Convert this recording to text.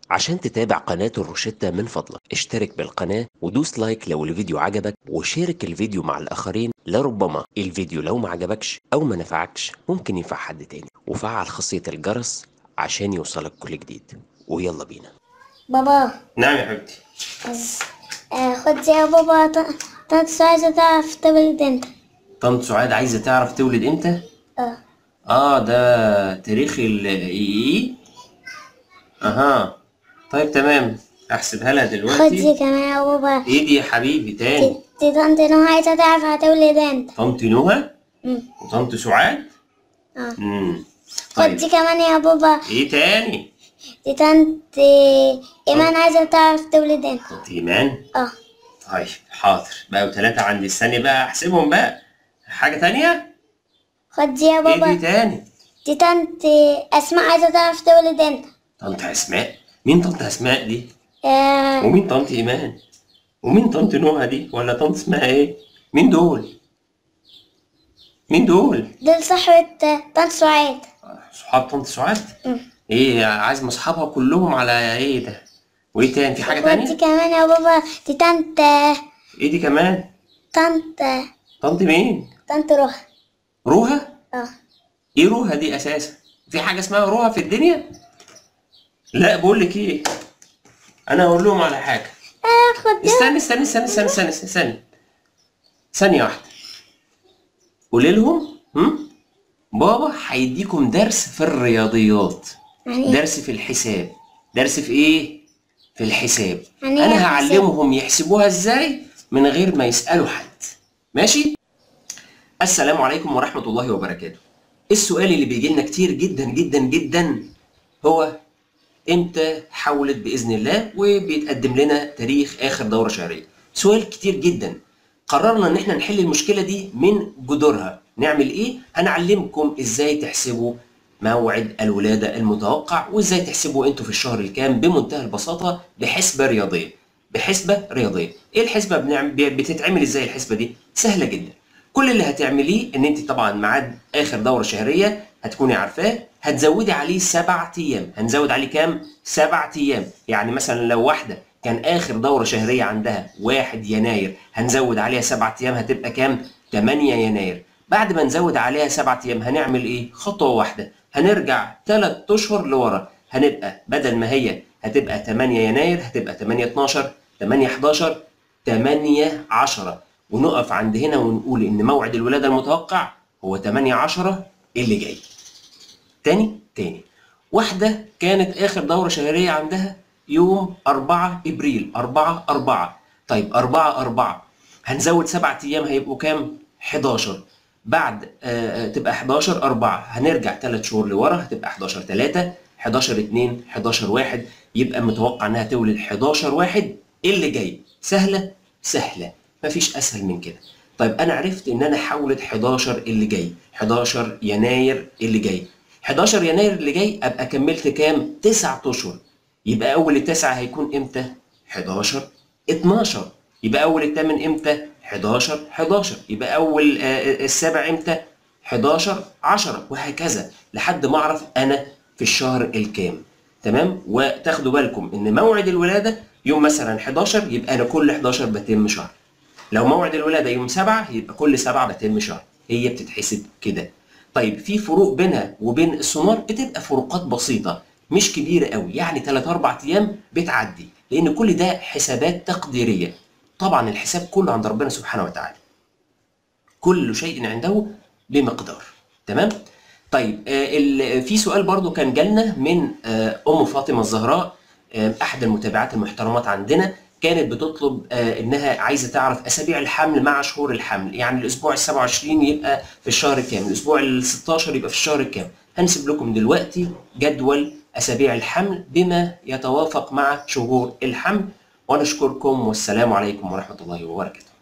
عشان تتابع قناة الروشتة من فضلك اشترك بالقناة ودوس لايك لو الفيديو عجبك وشارك الفيديو مع الآخرين لربما الفيديو لو ما عجبكش أو ما نفعكش ممكن ينفع حد تاني وفعل خاصية الجرس عشان يوصلك كل جديد ويلا بينا بابا نعم يا حبيبتي آه خد يا بابا ط- طنط عايزة تعرف تولد امتى طنط سعاد عايزة تعرف تولد امتى؟ اه اه ده تاريخ ال ايه؟ اها طيب تمام احسبها لها خد دي دلوقتي كمان يا بابا ايه دي يا حبيبي تاني دي دي طنط نوح عايزة تعرف هتولد امتى طنط نهى مم. وطنط سعاد اه امم خد طيب دي كمان يا بابا ايه تاني؟ دي طنط آه، ايمان عايزة تعرف تولد امتى طنط ايمان اه طيب حاضر بقوا ثلاثة عندي الثانية بقى احسبهم بقى حاجة تانية؟ خد دي يا ايه دي بابا تاني؟ دي طنط آه، اسماء عايزة تعرف تولد امتى طنط اسماء مين طنط اسماء دي؟ آه ومين طنط ايمان ومين طنط نوها دي ولا طنط اسمها ايه مين دول مين دول دول صاحبة آه، طنط سعاد صحاب طنط سعاد مم. ايه عايز اصحابها كلهم على ايه ده وايه تاني في حاجه خد دي تانية كمان يا بابا دي طنط آه، ايه دي كمان طنط آه، طنط مين طنط روح روها اه ايه روها دي اساسا في حاجه اسمها روها في الدنيا لا بقول لك ايه انا اقول لهم على حاجه آه خد دي استنى استنى استنى استنى استنى استنى ثانية واحدة قولي لهم هم؟ بابا هيديكم درس في الرياضيات يعني إيه؟ درس في الحساب درس في ايه؟ في الحساب يعني إيه انا الحساب؟ هعلمهم يحسبوها ازاي من غير ما يسألوا حد ماشي؟ السلام عليكم ورحمة الله وبركاته السؤال اللي بيجي لنا كتير جدا جدا جدا هو امتى حولت باذن الله وبيتقدم لنا تاريخ اخر دوره شهريه سؤال كتير جدا قررنا ان احنا نحل المشكله دي من جذورها نعمل ايه هنعلمكم ازاي تحسبوا موعد الولاده المتوقع وازاي تحسبوا انتوا في الشهر الكام بمنتهى البساطه بحسبه رياضيه بحسبه رياضيه ايه الحسبه بنعمل بتتعمل ازاي الحسبه دي سهله جدا كل اللي هتعمليه ان انت طبعا ميعاد اخر دوره شهريه هتكوني عارفاه هتزودي عليه سبع ايام هنزود عليه كام سبع ايام يعني مثلا لو واحده كان اخر دوره شهريه عندها 1 يناير هنزود عليها سبع ايام هتبقى كام 8 يناير بعد ما نزود عليها سبع ايام هنعمل ايه خطوه واحده هنرجع 3 اشهر لورا هنبقى بدل ما هي هتبقى 8 يناير هتبقى 8 12 8 11 8 10 ونقف عند هنا ونقول ان موعد الولاده المتوقع هو 8 10 اللي جاي تاني تاني واحدة كانت آخر دورة شهرية عندها يوم 4 إبريل 4 4 طيب 4 4 هنزود سبعة أيام هيبقوا كام؟ 11 بعد آه آه، تبقى 11 4 هنرجع 3 شهور لورا هتبقى 11 3 11 2 11 1 يبقى متوقع انها تولد 11 1 اللي جاي سهلة سهلة مفيش اسهل من كده طيب انا عرفت ان انا حولت 11 اللي جاي 11 يناير اللي جاي 11 يناير اللي جاي ابقى كملت كام 9 اشهر يبقى اول التسعة هيكون امتى 11 12 يبقى اول الثامن امتى 11 11 يبقى اول آه، السابع امتى 11 10 وهكذا لحد ما اعرف انا في الشهر الكام تمام وتاخدوا بالكم ان موعد الولاده يوم مثلا 11 يبقى انا كل 11 بتم شهر لو موعد الولاده يوم 7 يبقى كل 7 بتم شهر هي بتتحسب كده طيب في فروق بينها وبين السونار بتبقى فروقات بسيطه مش كبيره قوي يعني 3 4 ايام بتعدي لان كل ده حسابات تقديريه طبعا الحساب كله عند ربنا سبحانه وتعالى كل شيء عنده بمقدار تمام طيب آه ال- في سؤال برضو كان جالنا من آه ام فاطمه الزهراء آه احد المتابعات المحترمات عندنا كانت بتطلب آه انها عايزه تعرف اسابيع الحمل مع شهور الحمل يعني الاسبوع ال 27 يبقى في الشهر كام الاسبوع ال 16 يبقى في الشهر كام هنسيب لكم دلوقتي جدول اسابيع الحمل بما يتوافق مع شهور الحمل ونشكركم والسلام عليكم ورحمه الله وبركاته